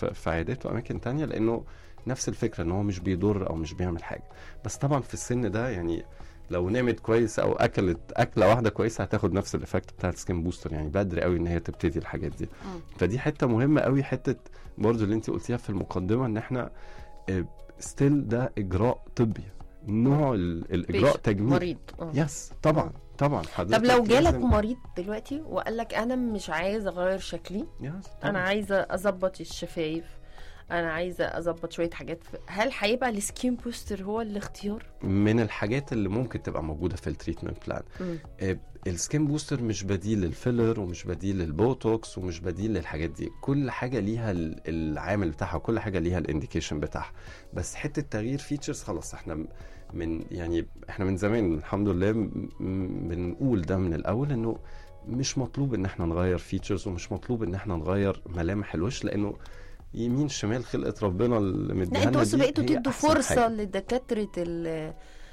في في عيادات واماكن تانية لانه نفس الفكره ان هو مش بيضر او مش بيعمل حاجه بس طبعا في السن ده يعني لو نامت كويس او اكلت اكله واحده كويسه هتاخد نفس الايفكت بتاع السكين بوستر يعني بدري قوي ان هي تبتدي الحاجات دي مم. فدي حته مهمه قوي حته برضو اللي انت قلتيها في المقدمه ان احنا ستيل ده اجراء طبي نوع ال- الاجراء بيش- تجميل مريض آه. يس طبعا طبعا حضرتك طب لو جالك لازم- مريض دلوقتي وقال لك انا مش عايز اغير شكلي يس انا طبعاً. عايزه اظبط الشفايف انا عايزه اظبط شويه حاجات في... هل هيبقى السكين بوستر هو الاختيار من الحاجات اللي ممكن تبقى موجوده في التريتمنت بلان مم. السكين بوستر مش بديل للفيلر ومش بديل للبوتوكس ومش بديل للحاجات دي كل حاجه ليها ال- العامل بتاعها وكل حاجه ليها الانديكيشن بتاعها بس حته تغيير فيتشرز خلاص احنا من يعني احنا من زمان الحمد لله م- م- بنقول ده من الاول انه مش مطلوب ان احنا نغير فيتشرز ومش مطلوب ان احنا نغير ملامح الوش لانه يمين شمال خلقه ربنا اللي مديها لا انتوا لنا بس دي بقيتوا هي تدوا أحسن فرصه حاجة. لدكاتره ال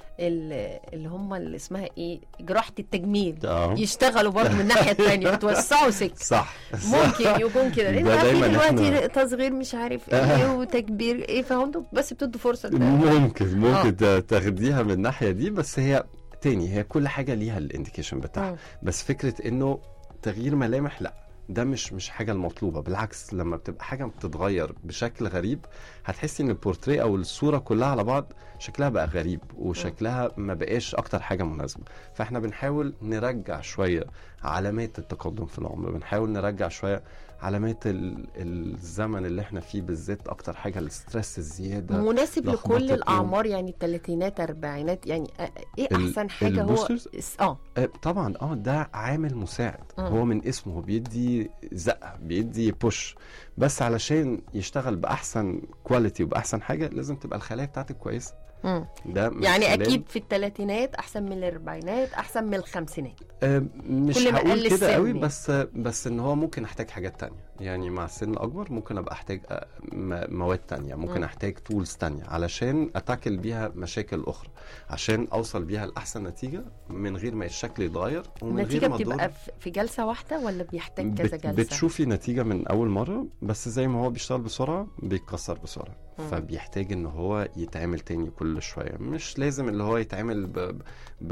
ال- اللي هم اللي اسمها ايه جراحه التجميل اه يشتغلوا برضه من الناحيه الثانيه بتوسعوا سكه صح ممكن يكون كده لان ده بقى في دايماً دلوقتي إحنا- تصغير مش عارف ايه وتكبير ايه فانتوا بس بتدوا فرصه لده. ممكن ممكن ت- تاخديها من الناحيه دي بس هي تاني هي كل حاجه ليها الانديكيشن بتاعها مم. بس فكره انه تغيير ملامح لا ده مش مش حاجه المطلوبه بالعكس لما بتبقى حاجه بتتغير بشكل غريب هتحسي ان البورتريه او الصوره كلها على بعض شكلها بقى غريب وشكلها ما بقاش اكتر حاجه مناسبه فاحنا بنحاول نرجع شويه علامات التقدم في العمر بنحاول نرجع شويه علامات ال- الزمن اللي احنا فيه بالذات اكتر حاجه الستريس الزياده مناسب لخبطة لكل يوم. الاعمار يعني الثلاثينات اربعينات يعني آه، ايه ال- احسن حاجه هو البوسترز؟ اس- اه آه، طبعا اه ده عامل مساعد مم. هو من اسمه هو بيدي زقه بيدي بوش بس علشان يشتغل باحسن كواليتي وباحسن حاجه لازم تبقى الخلايا بتاعتك كويسه مم. ده من يعني خلال- اكيد في الثلاثينات احسن من الاربعينات احسن من الخمسينات آه مش كل ما قل هقول السن كده قوي يعني. بس بس ان هو ممكن احتاج حاجات تانية يعني مع السن الاكبر ممكن ابقى احتاج آه، م- مواد تانية ممكن مم. احتاج تولز تانية علشان اتاكل بيها مشاكل اخرى عشان اوصل بيها لاحسن نتيجه من غير ما الشكل يتغير ومن النتيجه غير ما بتبقى أضر. في- في جلسه واحده ولا بيحتاج كذا بت- جلسه بتشوفي نتيجة من أول مرة بس زي ما هو بيشتغل بسرعة بيتكسر بسرعة مم. فبيحتاج إن هو يتعمل تاني كل شوية مش لازم اللي هو يتعمل ب...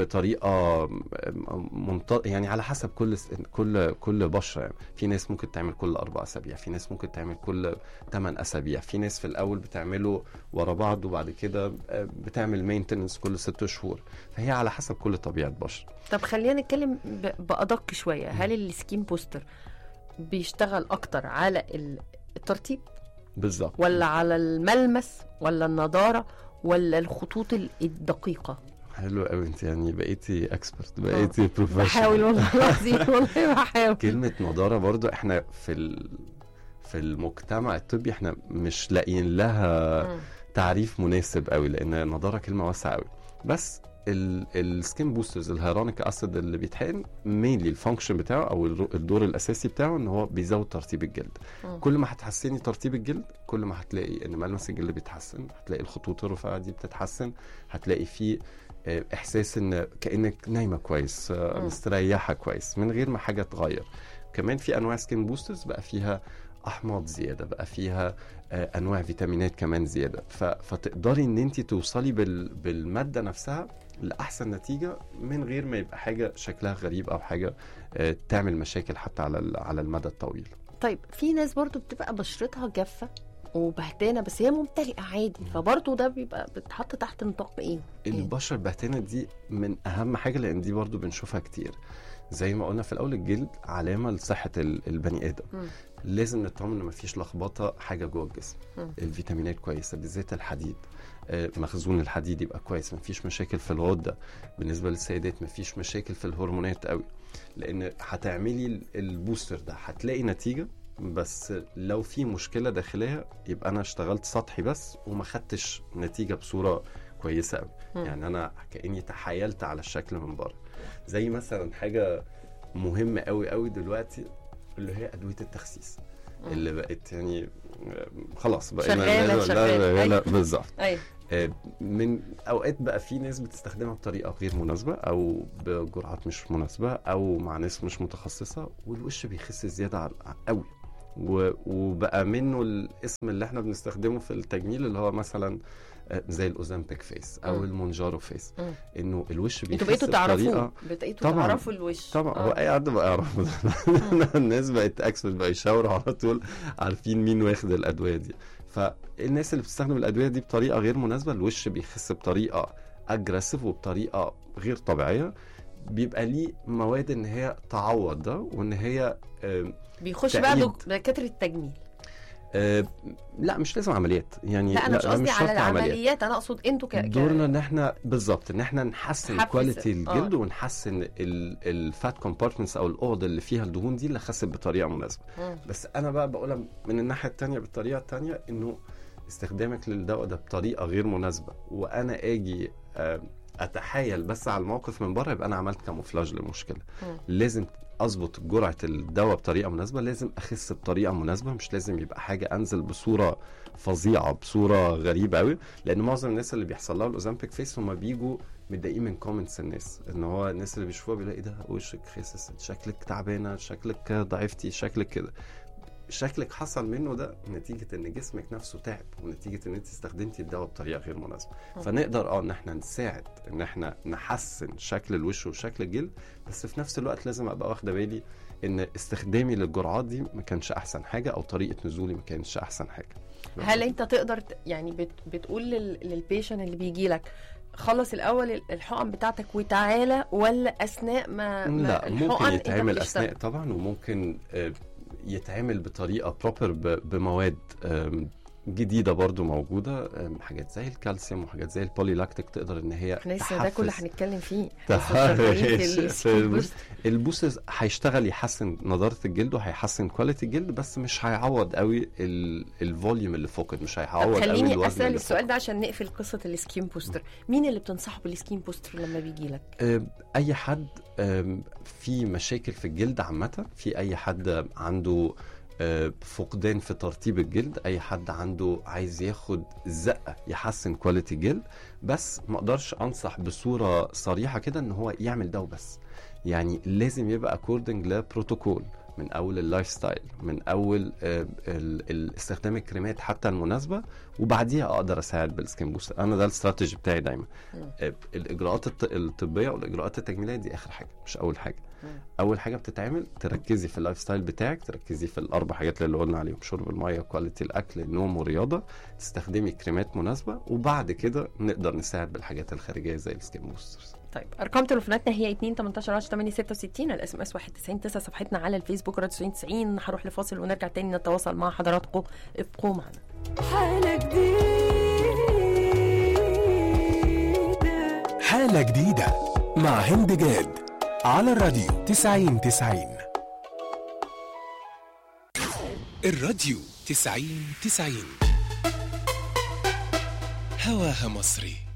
بطريقة منط... يعني على حسب كل س- كل كل بشرة يعني. في ناس ممكن تعمل كل أربع أسابيع في ناس ممكن تعمل كل ثمان أسابيع في ناس في الأول بتعمله ورا بعض وبعد كده بتعمل مينتننس كل ست شهور فهي على حسب كل طبيعة بشر طب خلينا نتكلم ب- بادق شويه هل السكين بوستر بيشتغل اكتر على ال- الترطيب بالظبط ولا على الملمس ولا النضاره ولا الخطوط ال- الدقيقه حلو قوي انت يعني بقيتي اكسبرت بقيتي بروفيشنال بحاول والله العظيم والله بحاول كلمة نضارة برضو احنا في ال... في المجتمع الطبي احنا مش لاقيين لها مم. تعريف مناسب قوي لان النضارة كلمة واسعة قوي بس السكين بوسترز الهيرونيك اسيد اللي بيتحقن مينلي الفانكشن بتاعه او الر- الدور الاساسي بتاعه ان هو بيزود ترطيب الجلد مم. كل ما هتحسني ترطيب الجلد كل ما هتلاقي ان ملمس الجلد بيتحسن هتلاقي الخطوط الرفيعه دي بتتحسن هتلاقي فيه آه، احساس ان كانك نايمه كويس آه، مم. مستريحه كويس من غير ما حاجه تغير كمان في انواع سكين بوسترز بقى فيها احماض زياده بقى فيها آه، انواع فيتامينات كمان زياده ف... فتقدري ان انت توصلي بال... بالماده نفسها لاحسن نتيجه من غير ما يبقى حاجه شكلها غريب او حاجه آه، تعمل مشاكل حتى على ال- على المدى الطويل طيب في ناس برضو بتبقى بشرتها جافه وبهتانه بس هي ممتلئه عادي فبرضو ده بيبقى بتحط تحت نطاق ايه؟ البشره البهتانه دي من اهم حاجه لان دي برضو بنشوفها كتير زي ما قلنا في الاول الجلد علامه لصحه ال- البني ادم مم. لازم نطمن ان مفيش لخبطه حاجه جوه الجسم مم. الفيتامينات كويسه بالذات الحديد آه، مخزون الحديد يبقى كويس مفيش مشاكل في الغده بالنسبه للسيدات مفيش مشاكل في الهرمونات قوي لان هتعملي ال- البوستر ده هتلاقي نتيجه بس لو في مشكله داخليه يبقى انا اشتغلت سطحي بس وما خدتش نتيجه بصوره كويسه قوي مم. يعني انا كاني تحايلت على الشكل من بره زي مثلا حاجه مهمه قوي قوي دلوقتي اللي هي ادويه التخسيس مم. اللي بقت يعني آه، خلاص بقى شغالة، شغالة. لا, لا أيوة. بالظبط ايوه آه، من اوقات بقى في ناس بتستخدمها بطريقه غير مناسبه او بجرعات مش مناسبه او مع ناس مش متخصصه والوش بيخس زياده عن- قوي و- وبقى منه الاسم اللي احنا بنستخدمه في التجميل اللي هو مثلا آه، زي الاوزامبيك فيس او مم. المونجارو فيس مم. انه الوش انتوا بيخس بقيتوا تعرفوه بطريقه بقيتوا طبعاً. تعرفوا الوش طبعا آه. هو اي حد بقى يعرفه ده الناس بقت اكسبرت بقى يشاوروا على طول عارفين مين واخد الادويه دي فالناس اللي بتستخدم الادويه دي بطريقه غير مناسبه الوش بيخس بطريقه اجريسيف وبطريقه غير طبيعيه بيبقى ليه مواد ان هي تعوض ده وان هي آم، بيخش بقى تأييد. دك- دكاتره التجميل آه، لا مش لازم عمليات يعني لا انا مش قصدي شرط على عمليات. العمليات انا اقصد انتوا ك... ك- دورنا ان احنا بالظبط ان احنا نحسن نحفز- كواليتي الجلد آه. ونحسن الفات كومبارتمنتس او الاوض اللي فيها الدهون دي اللي خست بطريقه مناسبه مم. بس انا بقى بقولها من الناحيه التانية بالطريقه التانية انه استخدامك للدواء ده بطريقه غير مناسبه وانا اجي آه، اتحايل بس على الموقف من بره يبقى انا عملت كاموفلاج للمشكله مم. لازم اظبط جرعه الدواء بطريقه مناسبه لازم اخس بطريقه مناسبه مش لازم يبقى حاجه انزل بصوره فظيعه بصوره غريبه قوي لان معظم الناس اللي بيحصل لها الاوزامبيك فيس هم بيجوا متضايقين من كومنتس الناس ان هو الناس اللي بيشوفوها بيلاقي ايه ده وشك خاسس شكلك تعبانه شكلك ضعفتي شكلك كده شكلك حصل منه ده نتيجة ان جسمك نفسه تعب ونتيجة ان انت استخدمتي الدواء بطريقة غير مناسبة مم. فنقدر اه ان احنا نساعد ان احنا نحسن شكل الوش وشكل الجلد بس في نفس الوقت لازم ابقى واخدة بالي ان استخدامي للجرعات دي ما كانش احسن حاجة او طريقة نزولي ما كانش احسن حاجة هل انت تقدر ت- يعني بت... بتقول لل... للبيشن اللي بيجي لك خلص الاول ال- الحقن بتاعتك وتعالى ولا اثناء ما, ما لا الحقن ممكن انت يتعمل بتشتغل؟ اثناء طبعا وممكن آه، يتعمل بطريقه بروبر بمواد آم، جديده برضو موجوده آم، حاجات زي الكالسيوم وحاجات زي البوليلاكتيك تقدر ان هي احنا لسه ده كله تحفز. هنتكلم فيه تحفز. احنا لسه شغالين في في السكين البوست. بوست. البوسترز هيشتغل يحسن نضاره الجلد وهيحسن كواليتي الجلد بس مش هيعوض قوي ال- الفوليوم اللي فقد مش طب هيعوض قوي خليني الوزن اسال اللي السؤال فقد. ده عشان نقفل قصه السكين بوستر مين اللي بتنصحه بالسكين بوستر لما بيجي لك آم، اي حد آم، في مشاكل في الجلد عامه في اي حد عنده آه، فقدان في ترطيب الجلد اي حد عنده عايز ياخد زقه يحسن كواليتي الجلد بس ما اقدرش انصح بصوره صريحه كده ان هو يعمل ده وبس يعني لازم يبقى اكوردنج لبروتوكول من اول اللايف ستايل من اول آه، ال- ال- استخدام الكريمات حتى المناسبه وبعديها اقدر اساعد بالسكين بوستر انا ده الاستراتيجي بتاعي دايما مم. آه، الاجراءات الط- الطبيه والاجراءات التجميليه دي اخر حاجه مش اول حاجه مم. اول حاجه بتتعمل تركزي في اللايف ستايل بتاعك تركزي في الاربع حاجات اللي قلنا عليهم شرب الميه كواليتي الاكل النوم والرياضه تستخدمي كريمات مناسبه وبعد كده نقدر نساعد بالحاجات الخارجيه زي السكين بوسترز طيب ارقام تليفوناتنا هي 2 18 10 8 66 الاس ام اس 199 9 صفحتنا على الفيسبوك راديو 90 هروح لفاصل ونرجع تاني نتواصل مع حضراتكم ابقوا معنا حالة جديدة حالة جديدة مع هند جاد على الراديو 90 90 الراديو 90 90 هواها مصري